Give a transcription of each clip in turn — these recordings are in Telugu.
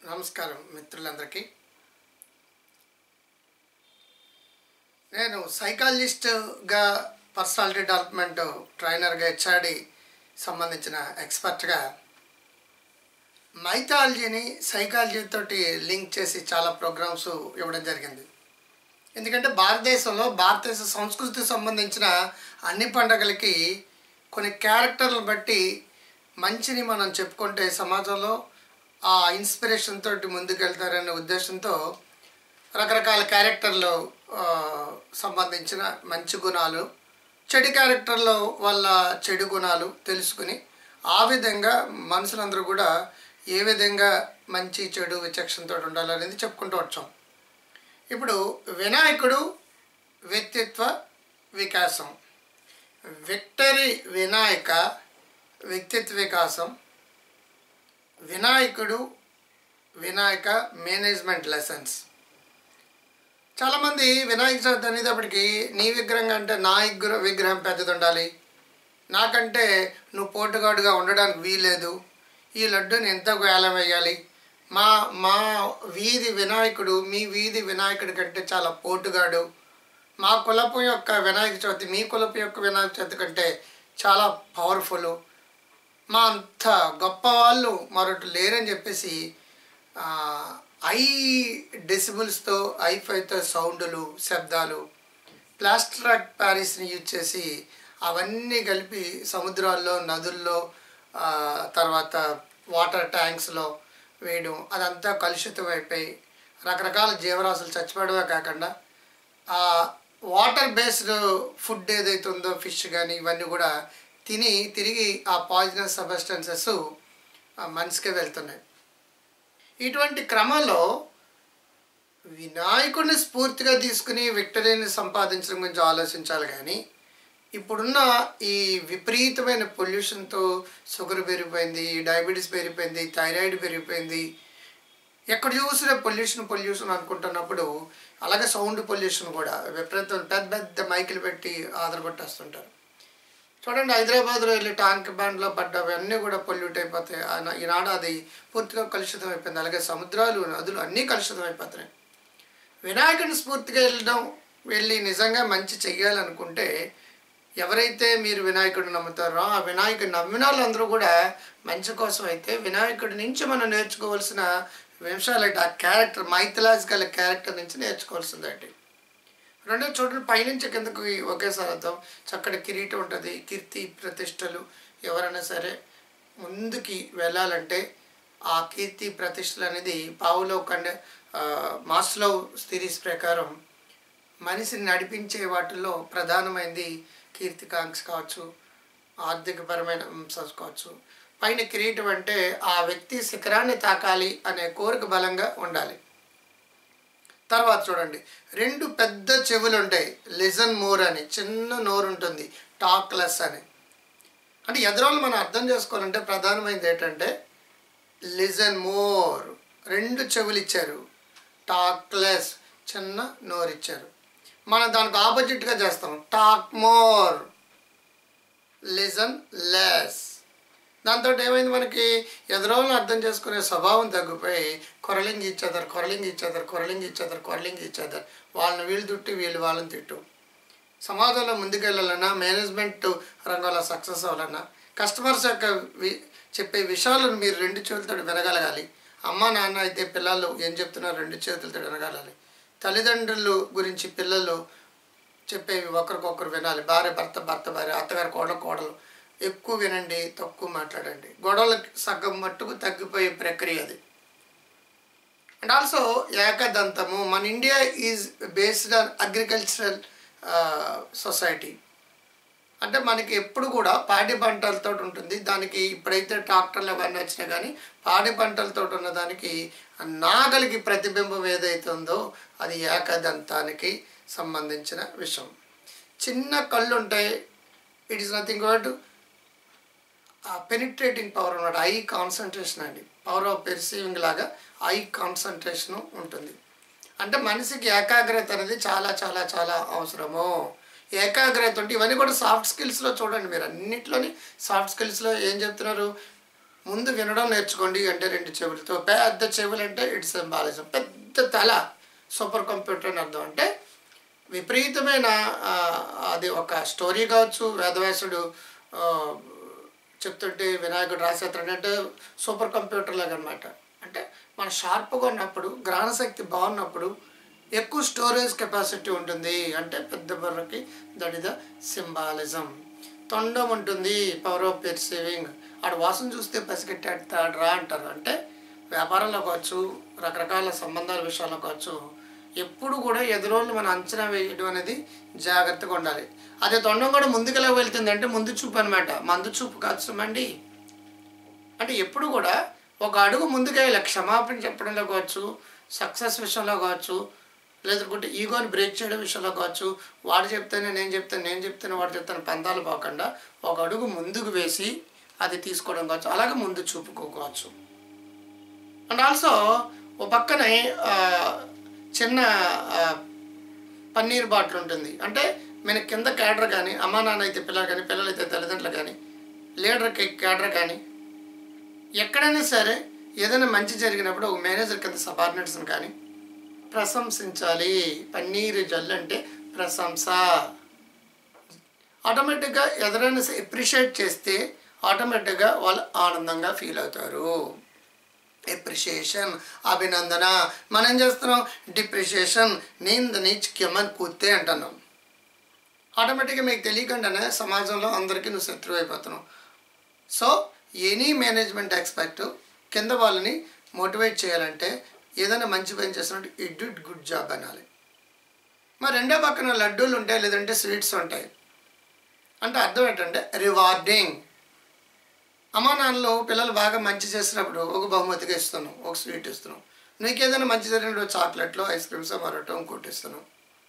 నమస్కారం మిత్రులందరికీ నేను సైకాలజిస్ట్గా పర్సనాలిటీ డెవలప్మెంట్ ట్రైనర్గా హెచ్ఆర్డి సంబంధించిన ఎక్స్పర్ట్గా మైథాలజీని సైకాలజీ తోటి లింక్ చేసి చాలా ప్రోగ్రామ్స్ ఇవ్వడం జరిగింది ఎందుకంటే భారతదేశంలో భారతదేశ సంస్కృతికి సంబంధించిన అన్ని పండగలకి కొన్ని క్యారెక్టర్లను బట్టి మంచిని మనం చెప్పుకుంటే సమాజంలో ఆ ఇన్స్పిరేషన్ తోటి ముందుకెళ్తారనే ఉద్దేశంతో రకరకాల క్యారెక్టర్లు ఆ, సంబంధించిన మంచి గుణాలు చెడు క్యారెక్టర్ల వల్ల చెడు గుణాలు తెలుసుకుని ఆ విధంగా మనుషులందరూ కూడా ఏ విధంగా మంచి చెడు విచక్షణతో ఉండాలనేది చెప్పుకుంటూ వచ్చాం ఇప్పుడు వినాయకుడు వ్యక్తిత్వ వికాసం విక్టరీ వినాయక వ్యక్తిత్వ వికాసం వినాయకుడు వినాయక మేనేజ్మెంట్ లెసన్స్ చాలామంది వినాయక చవితి అనేటప్పటికి నీ విగ్రహం కంటే నా విగ్రహ విగ్రహం పెద్దది ఉండాలి నాకంటే నువ్వు పోటుగాడుగా ఉండడానికి వీలేదు ఈ లడ్డూని ఎంత వేలం వేయాలి మా మా వీధి వినాయకుడు మీ వీధి వినాయకుడి కంటే చాలా పోటుగాడు మా కులపు యొక్క వినాయక చవితి మీ కులపు యొక్క వినాయక చవితి కంటే చాలా పవర్ఫుల్ మా అంత గొప్ప వాళ్ళు మరొకటి లేరని చెప్పేసి ఆ, ఐ డెసిబుల్స్తో ఐఫైతో సౌండ్లు శబ్దాలు ప్లాస్టర్ ఆఫ్ ప్యారిస్ని యూజ్ చేసి అవన్నీ కలిపి సముద్రాల్లో నదుల్లో ఆ, తర్వాత వాటర్ ట్యాంక్స్లో వేయడం అదంతా కలుషితం అయిపోయి రకరకాల జీవరాశులు చచ్చిపోవడమే కాకుండా ఆ వాటర్ బేస్డ్ ఫుడ్ ఏదైతే ఉందో ఫిష్ కానీ ఇవన్నీ కూడా తిని తిరిగి ఆ పాయిజనస్ సబ్స్టెన్సెస్ మనిషికే వెళ్తున్నాయి ఇటువంటి క్రమంలో వినాయకుడిని స్ఫూర్తిగా తీసుకుని విక్టరీని సంపాదించడం గురించి ఆలోచించాలి కానీ ఇప్పుడున్న ఈ విపరీతమైన పొల్యూషన్తో షుగర్ పెరిగిపోయింది డయాబెటీస్ పెరిగిపోయింది థైరాయిడ్ పెరిగిపోయింది ఎక్కడ చూసినా పొల్యూషన్ పొల్యూషన్ అనుకుంటున్నప్పుడు అలాగే సౌండ్ పొల్యూషన్ కూడా విపరీతం పెద్ద పెద్ద మైకులు పెట్టి ఆధారపట్టేస్తుంటారు చూడండి హైదరాబాద్లో వెళ్ళి ట్యాంక్ బ్యాండ్లో పడ్డవన్నీ కూడా పొల్యూట్ అయిపోతాయి ఆయన- ఈనాడు అది పూర్తిగా కలుషితం అయిపోయింది అలాగే సముద్రాలు నదులు అన్నీ కలుషితం అయిపోతున్నాయి వినాయకుని స్ఫూర్తిగా వెళ్ళడం వెళ్ళి నిజంగా మంచి చెయ్యాలనుకుంటే ఎవరైతే మీరు వినాయకుడు నమ్ముతారో ఆ వినాయకుడు నమ్మిన వాళ్ళందరూ కూడా మంచి కోసం అయితే వినాయకుడి నుంచి మనం నేర్చుకోవాల్సిన విషయాలు అంటే ఆ క్యారెక్టర్ మైథలాజికల్ క్యారెక్టర్ నుంచి నేర్చుకోవాల్సిందండి రెండో చూడండి పైనుంచి కిందకు ఒకేసారి అర్థం చక్కటి కిరీటం ఉంటుంది కీర్తి ప్రతిష్టలు ఎవరైనా సరే ముందుకి వెళ్ళాలంటే ఆ కీర్తి ప్రతిష్టలు అనేది పావులో కండ మాస్లో స్థిరీస్ ప్రకారం మనిషిని నడిపించే వాటిల్లో ప్రధానమైనది కీర్తికాంక్ష కావచ్చు ఆర్థికపరమైన అంశాలు కావచ్చు పైన కిరీటం అంటే ఆ వ్యక్తి శిఖరాన్ని తాకాలి అనే కోరిక బలంగా ఉండాలి తర్వాత చూడండి రెండు పెద్ద చెవులు ఉంటాయి లిజన్ మోర్ అని చిన్న నోరు ఉంటుంది టాక్ లెస్ అని అంటే ఎదురోళ్ళు మనం అర్థం చేసుకోవాలంటే ప్రధానమైనది ఏంటంటే లిజన్ మోర్ రెండు చెవులు ఇచ్చారు టాక్ లెస్ చిన్న నోరు ఇచ్చారు మనం దానికి ఆపోజిట్గా చేస్తాం టాక్ మోర్ లిజన్ లెస్ దాంతో ఏమైంది మనకి ఎదురోళ్ళని అర్థం చేసుకునే స్వభావం తగ్గిపోయి కొరలింగ్ ఇచ్చేదారు కొరలింగ్ ఇచ్చేదారు కొరలింగ్ ఇచ్చేదారు కొరలింగ్ ఇచ్చేదారు వాళ్ళని వీళ్ళు తిట్టు వీళ్ళు వాళ్ళని తిట్టు సమాజంలో ముందుకెళ్ళాలన్నా మేనేజ్మెంట్ రంగంలో సక్సెస్ అవ్వాలన్నా కస్టమర్స్ యొక్క వి చెప్పే విషయాలను మీరు రెండు చేతులతో వినగలగాలి అమ్మ నాన్న అయితే పిల్లలు ఏం చెప్తున్నారో రెండు చేతులతో వినగలాలి తల్లిదండ్రులు గురించి పిల్లలు చెప్పేవి ఒకరికొకరు వినాలి భార్య భర్త భర్త భార్య అత్తగారు కోడలు కోడలు ఎక్కువ వినండి తక్కువ మాట్లాడండి గొడవలకు సగం మట్టుకు తగ్గిపోయే ప్రక్రియ అది అండ్ ఆల్సో ఏకదంతము మన India is based on agricultural society అంటే మనకి ఎప్పుడు కూడా పాడి పంటలతో ఉంటుంది దానికి ఇప్పుడైతే ట్రాక్టర్లు అవన్నీ వచ్చినాయి కానీ పాడి పంటలతో ఉన్న దానికి ఆ నాగలికి ప్రతిబింబం ఏదైతే ఉందో అది ఏకదంతానికి సంబంధించిన విషయం చిన్న కళ్ళు ఉంటాయి it is nothing but penetrating power అన్నమాట ఐ కాన్సన్ట్రేషన్ అండి పవర్ ఆఫ్ పెర్సీవింగ్ లాగా ఐ కాన్సన్ట్రేషన్ ఉంటుంది అంటే మనిషికి ఏకాగ్రత అనేది చాలా చాలా చాలా అవసరము ఏకాగ్రత ఉంటే ఇవన్నీ కూడా సాఫ్ట్ స్కిల్స్లో చూడండి మీరు అన్నిట్లోని సాఫ్ట్ స్కిల్స్లో ఏం చెప్తున్నారు ముందు వినడం నేర్చుకోండి అంటే రెండు చెవులతో పెద్ద చెవులు అంటే ఇట్స్ సింబాలిజం పెద్ద తల సూపర్ కంప్యూటర్ అని అర్థం అంటే విపరీతమైన ఆ, అది ఒక స్టోరీ కావచ్చు వేదవ్యాసుడు ఆ, చెప్తుంటే వినాయకుడు రాసేస్తాడు అంటే సూపర్ కంప్యూటర్ లాగా అనమాట అంటే మన షార్ప్గా ఉన్నప్పుడు గ్రహణశక్తి బాగున్నప్పుడు ఎక్కువ స్టోరేజ్ కెపాసిటీ ఉంటుంది అంటే పెద్ద బుర్రకి దట్ ఇస్ ద సింబాలిజం తొండం ఉంటుంది పవర్ ఆఫ్ పెర్సీవింగ్ ఆడ వాసన చూస్తే పసిగట్టాడు రా అంటారు అంటే వ్యాపారంలో కావచ్చు రకరకాల సంబంధాల విషయాల్లో కావచ్చు ఎప్పుడు కూడా ఎదురోళ్ళు మనం అంచనా వేయడం అనేది జాగ్రత్తగా ఉండాలి అదే తొండం కూడా ముందుకెలా వెళ్తుంది అంటే ముందు చూపు అనమాట మందు చూపు కాదు సుమండి అంటే ఎప్పుడు కూడా ఒక అడుగు ముందుకెళ్ళి క్షమాపణ చెప్పడంలో కావచ్చు సక్సెస్ విషయంలో కావచ్చు లేదంటే ఈగోని బ్రేక్ చేయడం విషయంలో కావచ్చు వాడు చెప్తేనే నేను చెప్తాను నేను చెప్తాను వాడు చెప్తాను పంతాలు పోకుండా ఒక అడుగు ముందుకు వేసి అది తీసుకోవడం కావచ్చు అలాగే ముందు చూపుకోవచ్చు అండ్ ఆల్సో ఓ పక్కనే ఆ, చిన్న ఆ, పన్నీర్ బాటిల్ ఉంటుంది అంటే మన కింద క్యాడర్ కానీ అమ్మా నాన్న అయితే పిల్లలు కానీ పిల్లలు అయితే తల్లిదండ్రులు కానీ లీడర్కి క్యాడర్ కానీ ఎక్కడైనా సరే ఏదైనా మంచి జరిగినప్పుడు ఒక మేనేజర్ కింద సబార్డినేట్స్ని కానీ ప్రశంసించాలి పన్నీరు జల్లు అంటే ప్రశంస ఆటోమేటిక్గా ఎదురైనా ఎప్రిషియేట్ చేస్తే ఆటోమేటిక్గా వాళ్ళు ఆనందంగా ఫీల్ అవుతారు ఎప్రిషియేషన్ అభినందన మనం ఏం చేస్తున్నాం డిప్రిషియేషన్ నింద నీచుక్యమని కూతే అంటున్నాం ఆటోమేటిక్గా మీకు తెలియకుండానే సమాజంలో అందరికీ నువ్వు శత్రువు అయిపోతున్నావు సో ఎనీ మేనేజ్మెంట్ ఎక్స్పర్ట్ కింద వాళ్ళని మోటివేట్ చేయాలంటే ఏదైనా మంచి పని చేస్తున్నట్టు ఇట్ డిడ్ గుడ్ జాబ్ అనాలి మరి రెండో పక్కన లడ్డూలు ఉంటాయి లేదంటే స్వీట్స్ ఉంటాయి అంటే అర్థం ఏంటంటే రివార్డింగ్ అమ్మా నాన్నలు పిల్లలు బాగా మంచి చేసినప్పుడు ఒక బహుమతిగా ఇస్తున్నాం ఒక స్వీట్ ఇస్తున్నాం నీకు ఏదైనా మంచి జరిగినప్పుడు చాక్లెట్లు ఐస్ క్రీమ్స్ మరొకటి ఇంకోటి ఇస్తున్నాం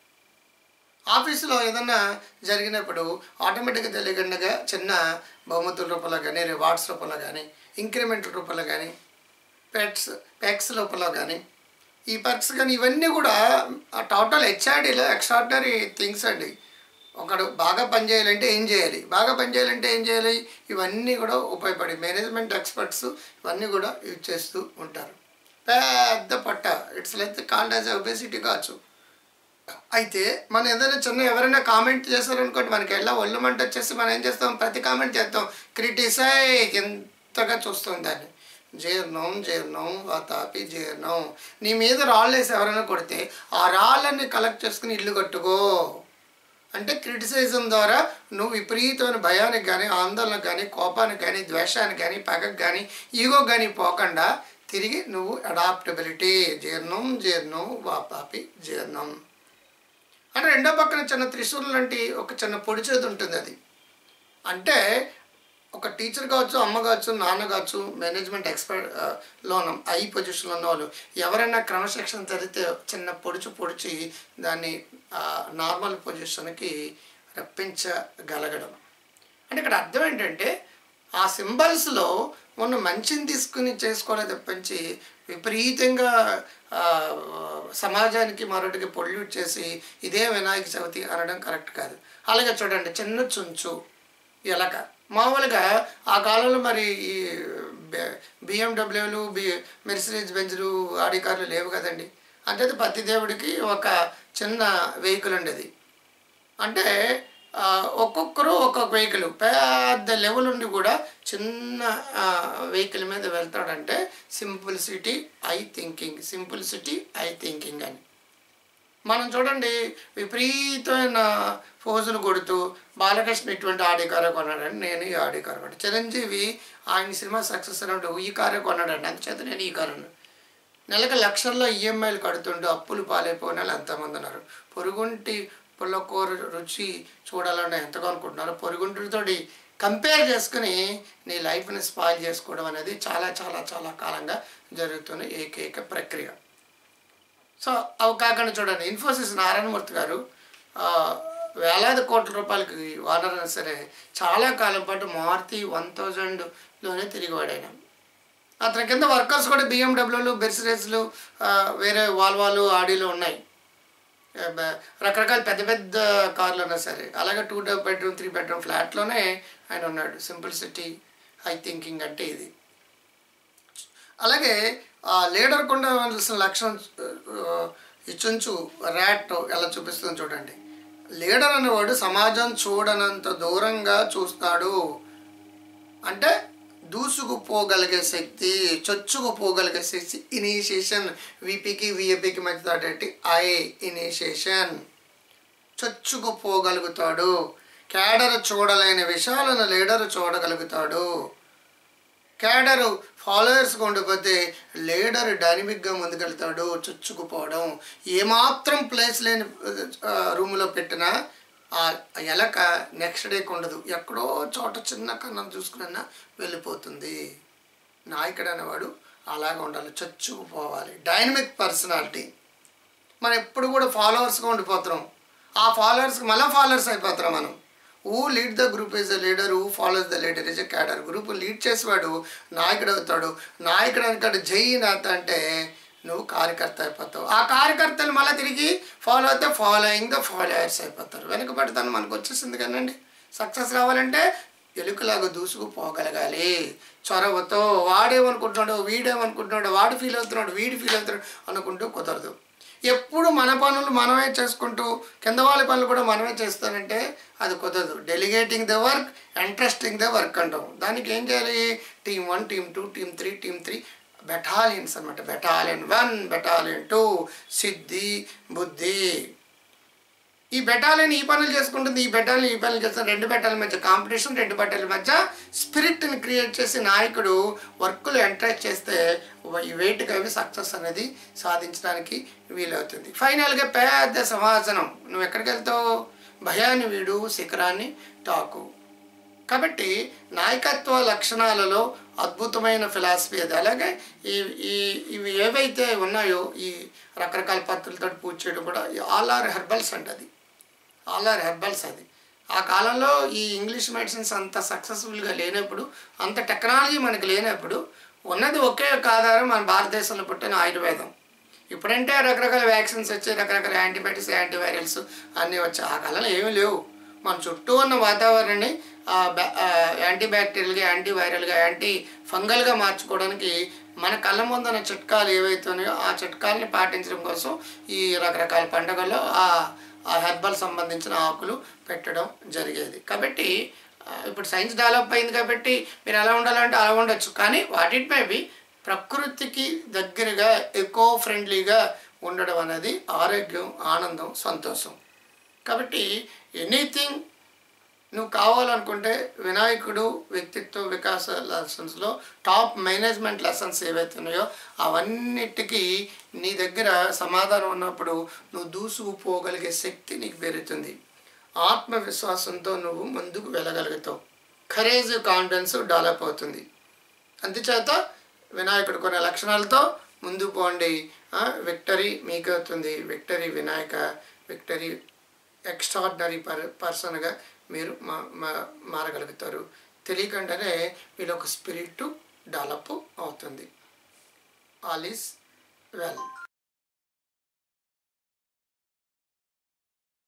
ఆఫీసులో ఏదైనా జరిగినప్పుడు ఆటోమేటిక్గా తెలియకుండా చిన్న బహుమతుల రూపంలో కానీ రివార్డ్స్ రూపంలో కానీ ఇంక్రిమెంట్ రూపంలో కానీ పెట్స్ పెక్స్ రూపంలో కానీ ఈ పర్క్స్ కానీ ఇవన్నీ కూడా టోటల్ హెచ్ఆర్డీలో ఎక్స్ట్రాడినరీ థింగ్స్ అండి ఒకడు బాగా పనిచేయాలంటే ఏం చేయాలి బాగా పనిచేయాలంటే ఏం చేయాలి ఇవన్నీ కూడా ఉపయోగపడి మేనేజ్మెంట్ ఎక్స్పర్ట్స్ ఇవన్నీ కూడా యూజ్ చేస్తూ ఉంటారు పెద్ద పట్ట it's like called as obesity కావచ్చు అయితే మనం ఏదైనా చిన్న ఎవరైనా కామెంట్ చేశారనుకోండి మనకి ఎలా ఒళ్ళు మంట వచ్చేసి మనం ఏం చేస్తాం ప్రతి కామెంట్ చేస్తాం క్రిటిసైజ్ ఎంతగా చూస్తాం దాన్ని జీర్ణం జీర్ణం వాతాపి జీర్ణం నీ మీద రాళ్ళు వేసి ఎవరైనా కొడితే ఆ రాళ్ళని కలెక్ట్ చేసుకుని ఇల్లు కట్టుకో అంటే క్రిటిసిజం ద్వారా నువ్వు విపరీతమైన భయానికి కానీ ఆందోళనకు కానీ కోపానికి కానీ ద్వేషానికి కానీ పగకు కానీ ఈగో కానీ పోకుండా తిరిగి నువ్వు అడాప్టబిలిటీ జీర్ణం జీర్ణం వాపాపి జీర్ణం అంటే రెండో పక్కన చిన్న త్రిశూలం లాంటి ఒక చిన్న పొడి చేతి ఉంటుంది అది అంటే ఒక టీచర్ కావచ్చు అమ్మ కావచ్చు నాన్న కావచ్చు మేనేజ్మెంట్ ఎక్స్పర్ట్ లో ఉన్న ఐ పొజిషన్లో ఉన్న వాళ్ళు ఎవరైనా క్రమశిక్షణ జరిగితే చిన్న పొడిచి పొడిచి దాన్ని నార్మల్ పొజిషన్కి రప్పించగలగడం అంటే ఇక్కడ అర్థం ఏంటంటే ఆ సింబల్స్లో ఉన్న మంచిని తీసుకుని చేసుకోవడం తప్పించి విపరీతంగా ఆ, సమాజానికి మరొకటికి పొల్యూట్ చేసి ఇదే వినాయక చవితి అనడం కరెక్ట్ కాదు అలాగే చూడండి చిన్న చుంచు ఎలక మామూలుగా ఆ కాలంలో మరి ఈ బిఎండబ్ల్యూలు బి మెర్సిడీస్ బెంజ్లు ఆడి కార్లు లేవు కదండి అంటే ప్రతి దేవుడికి ఒక చిన్న వెహికల్ ఉండేది అంటే ఆ, ఒక్కొక్కరు ఒక్కొక్క వెహికల్ పెద్ద లెవెల్ ఉండి కూడా చిన్న వెహికల్ మీద వెళ్తాడంటే simplicity high thinking simplicity high thinking అని మనం చూడండి విపరీతమైన ఫోజులు కొడుతూ బాలకృష్ణ ఇటువంటి ఆడి కారే కొన్నాడని నేను ఈ ఆడి కారు కొన్నాను చిరంజీవి ఆయన సినిమా సక్సెస్ అయినప్పుడు ఈ కారే కొన్నాడండి అందుచేత నేను ఈ కారు కొన్నాను. నెలకు లక్షల్లో ఈఎంఐలు కడుతుంటూ అప్పులు పాలైపోయిన వాళ్ళు ఎంతమంది ఉన్నారు పొరుగుంటి పుల్లకూర రుచి చూడాలని ఎంతగా అనుకుంటున్నారు పొరుగుంటితోటి కంపేర్ చేసుకుని నీ లైఫ్ని స్పాయిల్ చేసుకోవడం అనేది చాలా చాలా చాలా కాలంగా జరుగుతున్న ఏకైక ప్రక్రియ సో అవి కాకుండా చూడండి ఇన్ఫోసిస్ నారాయణమూర్తి గారు ఆ, వేలాది కోట్ల రూపాయలకి ఓనర్ అయినా సరే చాలా కాలం పాటు మారుతి వన్ థౌజండ్లోనే తిరిగి వాడాను అతని కింద వర్కర్స్ కూడా బిఎండబ్ల్యూలు బెర్సిడెస్లు వేరే వాల్వాలు ఆడీలు ఉన్నాయి ఆ, బ- రకరకాల పెద్ద పెద్ద కార్లు ఉన్నా సరే అలాగే టూ బెడ్రూమ్ త్రీ బెడ్రూమ్ ఫ్లాట్లోనే ఆయన ఉన్నాడు సింపుల్ సిటీ హై థింకింగ్ అంటే ఇది అలాగే ఆ లీడర్కు ఉండవలసిన లక్షణం ఆ, ఈ చుంచు ర్యాట్ ఎలా చూపిస్తుందో చూడండి లీడర్ అనేవాడు సమాజం చూడనంత దూరంగా చూస్తాడు అంటే దూసుకుపోగలిగే శక్తి చొచ్చుకుపోగలిగే శక్తి ఇనిషియేషన్ విపికి విఏపికి మధ్య ఐ ఇనిషియేషన్ చొచ్చుకుపోగలుగుతాడు క్యాడర్ చూడలేని విషయాలను లీడర్ చూడగలుగుతాడు క్యాడరు ఫాలోయర్స్గా ఉండిపోతే లీడర్ డైనమిక్గా ముందుకెళ్తాడు చొచ్చుకుపోవడం ఏమాత్రం ప్లేస్ లేని ఆ, రూమ్లో పెట్టినా ఆ ఎలక నెక్స్ట్ డేకి ఉండదు ఎక్కడో చోట చిన్న కన్నం చూసుకున్నా వెళ్ళిపోతుంది నాయకుడు అనేవాడు అలాగే ఉండాలి చొచ్చుకుపోవాలి డైనమిక్ పర్సనాలిటీ మనం ఎప్పుడు కూడా ఫాలోవర్స్గా ఉండిపోతున్నాం ఆ ఫాలోవర్స్కి మళ్ళీ ఫాలోవర్స్ అయిపోతున్నాం మనం who lead the group is the leader who follows the leader is a cadre group lead చేసేవాడు నాయకుడు అవుతాడు నాయకుడు అనుకాడు జై నాథ అంటే నువ్వు కార్యకర్త అయిపోతావు ఆ కార్యకర్తలు మళ్ళీ తిరిగి ఫాలో అయితే ఫాలోయింగ్ ద ఫాలోయర్స్ అయిపోతారు వెనుకబడితనం మనకు వచ్చేసింది కదండి సక్సెస్ రావాలంటే ఎలుకలాగా దూసుకుపోగలగాలి చొరవతో వాడేమనుకుంటున్నాడు వీడేమనుకుంటున్నాడు వాడు ఫీల్ అవుతున్నాడు వీడు ఫీల్ అవుతున్నాడు అనుకుంటూ కుదరదు ఎప్పుడు మన పనులు మనమే చేసుకుంటూ కింద వాళ్ళ పనులు కూడా మనమే చేస్తానంటే అది కుదరదు delegating the work interesting the work అంటాం దానికి ఏం చేయాలి team one team two team three team three battalions అనమాట battalion one battalion two Siddhi Buddhi ఈ బెటాలియన్ ఈ పనులు చేసుకుంటుంది ఈ బెటాలియన్ ఈ పనులు చేస్తుంది రెండు బెటాలియన్ మధ్య కాంపిటీషన్ రెండు బెటాలియన్ మధ్య స్పిరిట్ని క్రియేట్ చేసి నాయకుడు వర్కులు ఎంకరేజ్ చేస్తే ఈ వెయిట్గా అవి సక్సెస్ అనేది సాధించడానికి వీలవుతుంది ఫైనల్గా పెద్ద సింహాసనం నువ్వు ఎక్కడికి వెళ్తావు భయాన్ని వీడు శిఖరాన్ని తాకు కాబట్టి నాయకత్వ లక్షణాలలో అద్భుతమైన ఫిలాసఫీ అది అలాగే ఈ ఈ ఇవి ఏవైతే ఉన్నాయో ఈ రకరకాల పత్రులతో పూజ చేయడం కూడా ఆల్ ఆర్ హెర్బల్స్ అంట అది ఆల్ ఆర్ హెర్బల్స్ అది ఆ కాలంలో ఈ ఇంగ్లీష్ మెడిసిన్స్ అంత సక్సెస్ఫుల్గా లేనప్పుడు అంత టెక్నాలజీ మనకి లేనప్పుడు ఉన్నది ఒకే ఒక ఆధారం మన భారతదేశంలో పుట్టిన ఆయుర్వేదం ఇప్పుడంటే రకరకాల వ్యాక్సిన్స్ వచ్చాయి రకరకాల యాంటీబయాటిక్స్ యాంటీవైరల్స్ అన్నీ వచ్చాయి ఆ కాలంలో ఏమీ లేవు మన చుట్టూ ఉన్న వాతావరణాన్ని ఆ, బ్యా- ఆ, యాంటీ బ్యాక్టీరియల్గా యాంటీ వైరల్గా యాంటీ ఫంగల్గా మార్చుకోవడానికి మన కళ్ళ ముందున్న చిట్కాలు ఏవైతే ఉన్నాయో ఆ చిట్కాలని పాటించడం కోసం ఈ రకరకాల పండుగల్లో ఆ ఆ హెర్బల్ సంబంధించిన ఆకులు పెట్టడం జరిగేది కాబట్టి ఆ, ఇప్పుడు సైన్స్ డెవలప్ అయింది కాబట్టి మీరు ఎలా ఉండాలంటే అలా ఉండొచ్చు కానీ వాట్ ఇట్ మే బి ప్రకృతికి దగ్గరగా ఎకో ఫ్రెండ్లీగా ఉండడం అనేది ఆరోగ్యం ఆనందం సంతోషం కాబట్టి ఎనీథింగ్ నువ్వు కావాలనుకుంటే వినాయకుడు వ్యక్తిత్వ వికాస లెసన్స్లో టాప్ మేనేజ్మెంట్ లెసన్స్ ఏవైతే ఉన్నాయో అవన్నిటికీ నీ దగ్గర సమాధానం ఉన్నప్పుడు నువ్వు దూసుకుపోగలిగే శక్తి నీకు పెరుగుతుంది ఆత్మవిశ్వాసంతో నువ్వు ముందుకు వెళ్ళగలుగుతావు కరేజ్ కాన్ఫిడెన్స్ డెవలప్ అవుతుంది అందుచేత వినాయకుడు కొన్ని లక్షణాలతో ముందు పోండి విక్టరీ మీకు అవుతుంది victory Vinayaka victory extraordinary per పర్సన్గా మీరు మా మా- మారగలుగుతారు తెలియకుండానే వీళ్ళ ఒక స్పిరిట్ డెవలప్ అవుతుంది ఆల్ ఈస్ వెల్